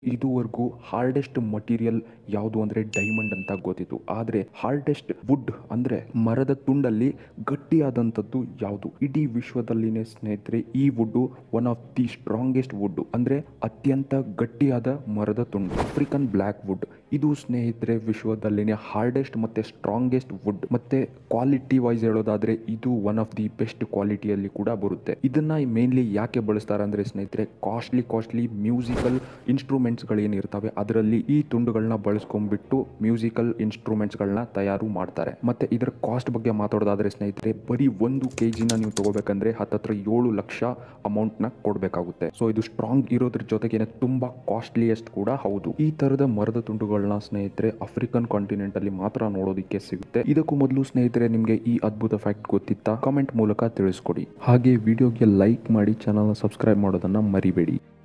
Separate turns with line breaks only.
ಇದುವರೆಗೂ hardest material ಯಾವುದು ಅಂದರೆ ಡೈಮಂಡ್ ಅಂತ ಗೊತ್ತಿತ್ತು ಆದರೆ ಹಾರ್ಡೆಸ್ಟ್ ವುಡ್ ಅಂದರೆ ಮರದ ತುಂಡಲ್ಲಿ ಗಟ್ಟಿಯಾದಂಥದ್ದು ಯಾವುದು ಇಡೀ ವಿಶ್ವದಲ್ಲಿನೇ ಸ್ನೇಹಿತರೆ ಈ wood one of the strongest wood ಅಂದರೆ ಅತ್ಯಂತ ಗಟ್ಟಿಯಾದ ಮರದ ತುಂಡು ಆಫ್ರಿಕನ್ ಬ್ಲ್ಯಾಕ್ ವುಡ್ ಇದು ಸ್ನೇಹಿತರೆ ವಿಶ್ವದಲ್ಲಿನೇ ಹಾರ್ಡೆಸ್ಟ್ ಮತ್ತು ಸ್ಟ್ರಾಂಗೆಸ್ಟ್ ವುಡ್ ಮತ್ತೆ ಕ್ವಾಲಿಟಿ ವೈಸ್ ಹೇಳೋದಾದ್ರೆ ಇದು ಒನ್ ಆಫ್ ದಿ ಬೆಸ್ಟ್ ಕ್ವಾಲಿಟಿಯಲ್ಲಿ ಕೂಡ ಬರುತ್ತೆ ಇದನ್ನ ಮೇನ್ಲಿ ಯಾಕೆ ಬಳಸ್ತಾರೆ ಅಂದ್ರೆ ಸ್ನೇಹಿತರೆ ಕಾಸ್ಟ್ಲಿ ಕಾಸ್ಟ್ಲಿ ಮ್ಯೂಸಿಕಲ್ ಇನ್ಸ್ಟ್ರೂಮೆಂಟ್ಸ್ಗಳೇನಿರ್ತವೆ ಅದರಲ್ಲಿ ಈ ತುಂಡುಗಳನ್ನ ಬಳಸ್ಕೊಂಡ್ಬಿಟ್ಟು ಮ್ಯೂಸಿಕಲ್ ಇನ್ಸ್ಟ್ರೂಮೆಂಟ್ಸ್ಗಳನ್ನ ತಯಾರು ಮಾಡ್ತಾರೆ ಮತ್ತೆ ಇದರ ಕಾಸ್ಟ್ ಬಗ್ಗೆ ಮಾತಾಡೋದಾದ್ರೆ ಸ್ನೇಹಿತರೆ ಬರೀ ಒಂದು ಕೆ ಜಿನ ನೀವು ತಗೋಬೇಕಂದ್ರೆ ಹತ್ತತ್ರ ಏಳು ಲಕ್ಷ ಅಮೌಂಟ್ನ ಕೊಡಬೇಕಾಗುತ್ತೆ ಸೊ ಇದು ಸ್ಟ್ರಾಂಗ್ ಇರೋದ್ರ ಜೊತೆಗೇನೆ ತುಂಬಾ ಕಾಸ್ಟ್ಲಿಯೆಸ್ಟ್ ಕೂಡ ಹೌದು ಈ ತರದ ಮರದ ತುಂಡುಗಳನ್ನ ಸ್ನೇಹಿತರೆ ಆಫ್ರಿಕನ್ ಕಾಂಟಿನೆಂಟ್ ಅಲ್ಲಿ ಮಾತ್ರ ನೋಡೋದಕ್ಕೆ ಸಿಗುತ್ತೆ ಇದಕ್ಕೂ ಮೊದಲು ಸ್ನೇಹಿತರೆ ನಿಮಗೆ ಈ ಅದ್ಭುತ ಫ್ಯಾಕ್ಟ್ ಗೊತ್ತಿತ್ತಾ ಕಮೆಂಟ್ ಮೂಲಕ ತಿಳಿಸ್ಕೊಡಿ ಹಾಗೆ ವಿಡಿಯೋಗೆ ಲೈಕ್ ಮಾಡಿ ಚಾನಲ್ನ ಸಬ್ಸ್ಕ್ರೈಬ್ ಮಾಡೋದನ್ನ ಮರಿಬೇಡಿ